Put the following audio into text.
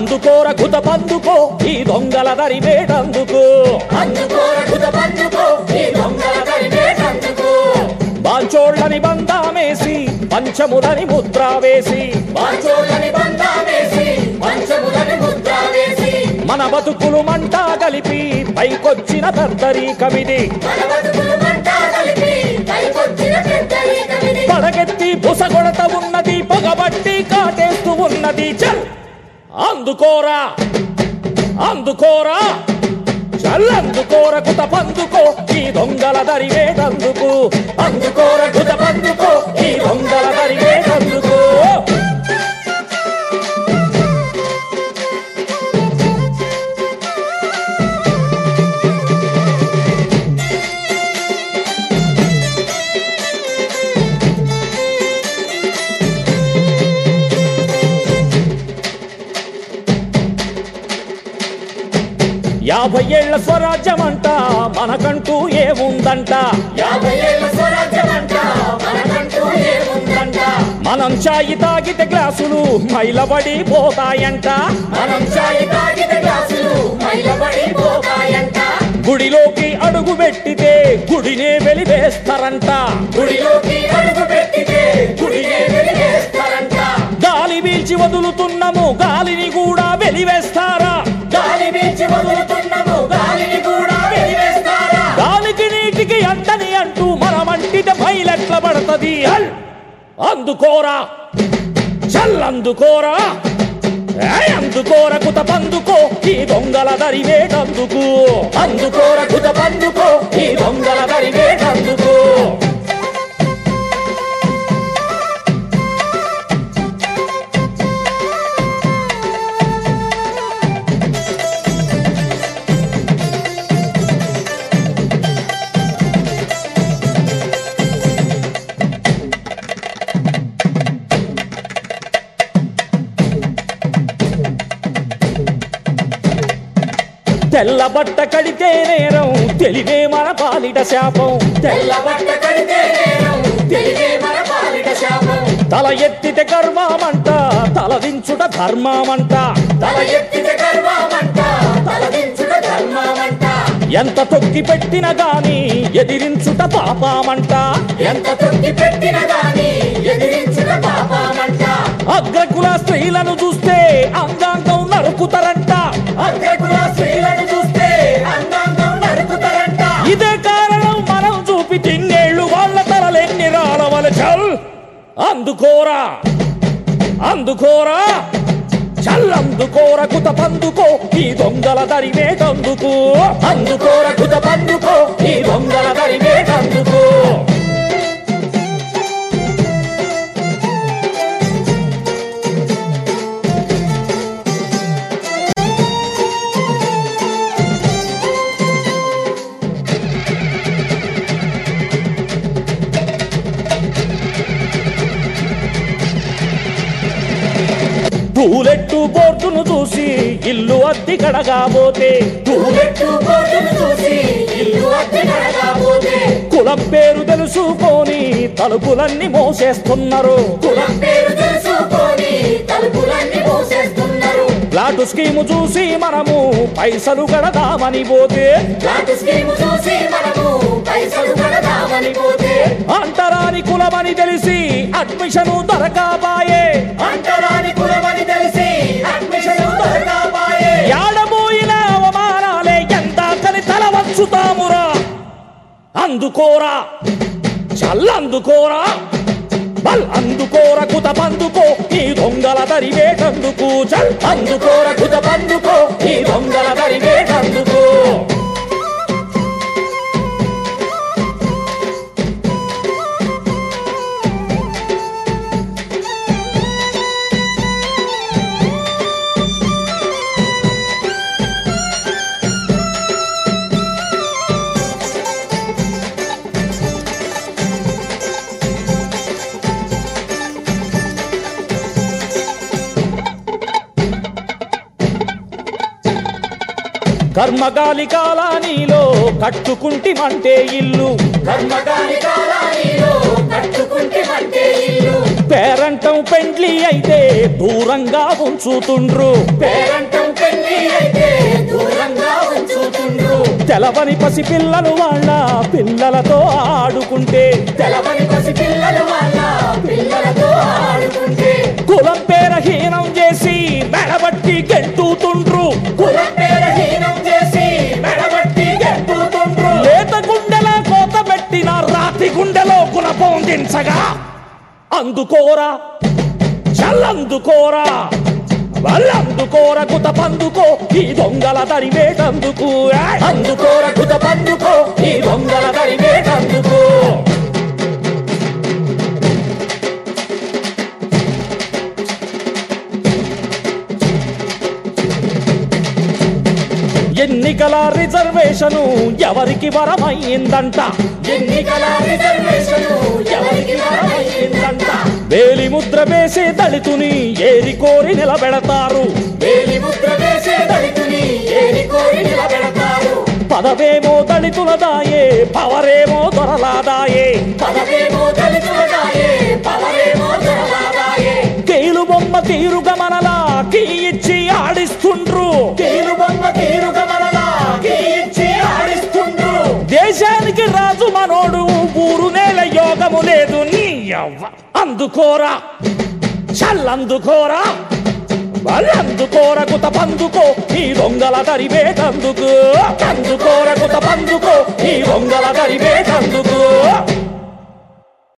అందుకోర గుత పందుకో ఈ దొంగల దరి వేటందుకు అందుకోరకుత పందుకో ఈ దొంగల దరివేటందుకు బాంచోళ్ళని బంధామేసి పంచములని ముద్ర వేసి బాచోళ్ళని బంధామేసి పంచములని ముద్ర వేసి మన బతుకులు మంట కలిపి పైకొచ్చిన పెద్దరీకమిది మన బతుకులు మంట కలిపి పైకొచ్చిన పెద్దరికమిది పడగెత్తి బుసగొడత ఉన్నది పొగబట్టి కాటేస్తూ ఉన్నది చల్ అందుకోరా అందుకోరా చల్ అందుకోర కుత పందుకో ఈ దొంగల దరివేటందుకు అందుకోర కుత పందుకో ఈ దొంగల దరివేటందుకు యాభై ఏళ్ల స్వరాజ్యమంట మనకంటూ ఏముందంట యాభై ఏళ్ళ స్వరాజ్యమంట మనకంటూ ఏముందంట మనం చాయి తాగితే గ్లాసులు మైలబడి పోతాయంట మనం చాయి తాగితే గ్లాసులు మైలబడి పోతాయంట గుడిలోకి అడుగు పెట్టితే గుడినే వెలివేస్తారంట గుడిలోకి అడుగు పెట్టితే గుడినే వెలివేస్తారంట గాలి పీల్చి వదులుతున్నాము గాలిని కూడా వెలివేస్తారా గాలి వీచి వదులుతున్నాము గాలిని కూడా వెలివేస్తారా గాలికి నీటికి అంటని అంటూ మనమంటిట బయలెట్ల పడతది హల్! అందుకోరా చల్ అందుకోరా ఏయ్ అందుకోర కుత పందుకో ఈ దొంగల దరివేటందుకు అందుకోర కుత పందుకో ఈ దొంగల దరివేటందుకు తెల్ల బట్ట కడితే నేరం తెలివే మన పాలిట శాపం తెల్ల బట్ట కడితే నేరం తెలివే మన పాలిట శాపం తల ఎత్తితే గర్వమంట తలదించుట ధర్మమంట తల ఎత్తితే గర్వమంట తలదించుట ధర్మమంట ఎంత తొక్కి పెట్టిన గాని ఎదిరించుట పాపమంట ఎంత తొక్కి పెట్టిన గాని ఎదిరించుట పాపమంట అగ్రకుల స్త్రీలను చూస్తే అంగాంగం నరుకుతారంట అగ్రకుల స్త్రీలను చూస్తే అంగాంగం నరుకుతారంట ఇదే కారణం మనం చూపి తిన్నేళ్ళు వాళ్ళ తలలెన్ని రాలవల చల్ అందుకోరా అందుకోరా చల్ అందుకోర కుత పందుకో ఈ దొంగల దరివేటందుకు అందుకోర కుత పందుకో ఈ దొంగల దరివేటందుకు పూలెట్టు బోర్డును చూసి ఇల్లు అద్దె కడగాబోతే పూలెట్టు బోర్డును చూసి ఇల్లు అద్దె నడకపోతే కులం పేరు తెలుసుకొని తలుపులన్నీ మోసేస్తున్నారు కులం పేరు తెలుసుకొని తలుపులన్నీ మూసేస్తున్నారు ఫ్లాట్ స్కీము చూసి మనము పైసలు కడదామని పోతే లాంటి స్కీమ్ చూసి మనము పైసలు కడదామని పోతే అంటరాని కులమని తెలిసి అడ్మిషన్ దొరకాబాయే అంటరాని కులమని తెలిసి అడ్మిషన్ దొరకపాయే యాడబోయిన అవమానాలే ఎందాకని తల వంచుతామురా అందుకోరా చల్లందుకోరా బల్ అందుకోర కుత పందుకో ఈ దొంగల దరివేటందుకు చల్ అందుకోర కుత పందుకో ఈ దొంగల దరివేటందుకు కర్మగాలి కాలానీలో కట్టుకుంటిమంటే ఇల్లు కర్మకాలి కాలానిలో కట్టుకుంటే అంటే ఇల్లు పేరంటం పెండ్లి అయితే దూరంగా ఉంచుతుండ్రు పేరంటం పెళ్లి అయితే దూరంగా ఉంచుతుండ్రు తెలవని పసి పిల్లలు వాళ్ళ పిల్లలతో ఆడుకుంటే తెలవని పసి పిల్లలు వాళ్ళ పిల్లలతో ఆడుకుంటే కులం పేరహీనం చేసి మెడబట్టి గెంటుతుండ్రు కులం పేరహీనం చేసి మెడబట్టి గెంటుతుండ్రు లేత గుండెల కోత పెట్టిన రాతి గుండెలో గుణపొందించగా అందుకోరా చల్లందుకోరా వాళ్ళందుకోర కుత పందుకో ఈ దొంగల తరివేటందుకు ఏయ్! అందుకోర కుత పందుకో ఈ దొంగల తరివేటందుకు ఎన్నికల రిజర్వేషను ఎవరికి వరమైందంట ఎన్నికల రిజర్వేషన్ ఎవరికి వరమైందంట వేలి ముద్ర వేసే దళితుని ఏరి కోరి నిలబెడతారు వేలి ముద్ర వేసే దళితుని ఏరి కోరి నిలబెడతారు పదవేమో దళితులదాయే పవరేమో దొరలాదాయే పదవేమో దళితులదాయే పవరేమో దొరలాదాయే కీలు బొమ్మ తీరుగా మనలా కీ ఇచ్చి ఆడిస్తుండ్రు తీరు బొమ్మ తీరుగా మనలా ఇచ్చి ఆడిస్తుండ్రు దేశానికి రాజు మనోడు ఊరు నేల యోగము లేదు నీ అవ్వ అందుకోరా చల్లందుకోరా వాళ్ళందుకోర కుత పందుకో ఈ దొంగల తరివేటందుకు అందుకోర కుత పందుకో ఈ దొంగల తరివేటందుకు